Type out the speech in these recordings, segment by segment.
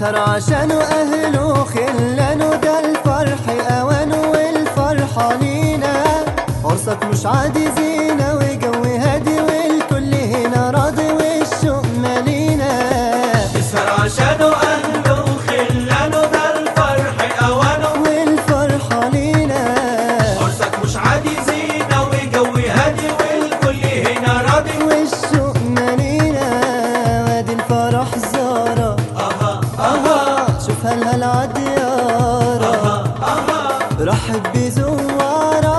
يسهر عشان أهله خلانه ده الفرح أوانه والفرحة لينا عرسك مش عادي زينة وجو هادي والكل هنا راضي والشوق مالينا يسهر عشانه أهله وخلانه ده الفرح أوانه والفرحة لينا عرسك مش عادي زينة وجوي هادي والكل هنا راضي والشوق مالينا وادي الفرح زارة أها أها شوف هالهلا عالديارة رحب بزوارك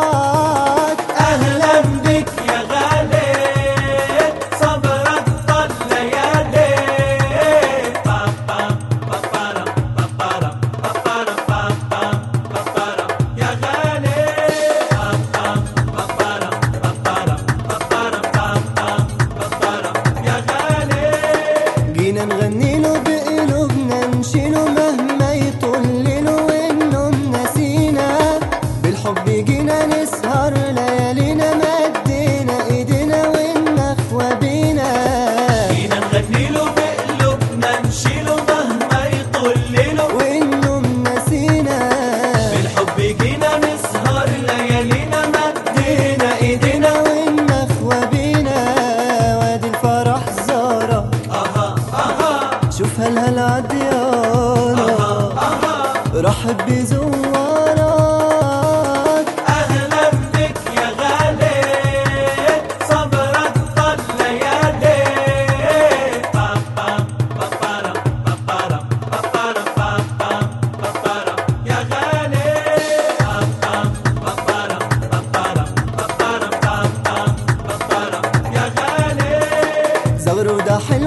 أهلا بك يا غالي صبرك طال ليالي بام بام بابارا بابارا بابارا بام بام بابارا يا غالي بام بام بابارا بابارا بابارا بام بام بابارا يا غالي جينا نغني له بقلوبنا نشيله مهما يطول له والنوم نسينا بالحب جينا نسهر ليالينا مدينا ايدينا والنخوة بينا جينا نغني له بقلوبنا نشيله مهما يطول له والنوم نسينا بالحب جينا نسهر ليالينا مدينا ايدينا والنخوة بينا وادي الفرح زارة اها اها شوف هالهلا عالديارة رحب بزوارك اهلا بك يا غالي صبرك طال ليالي بام بام بابارا بابارا بابارا بام بام بابارا يا غالي بام بام بابارا بابارا بابارا بام بام بابارا يا غالي زغرو ده حلو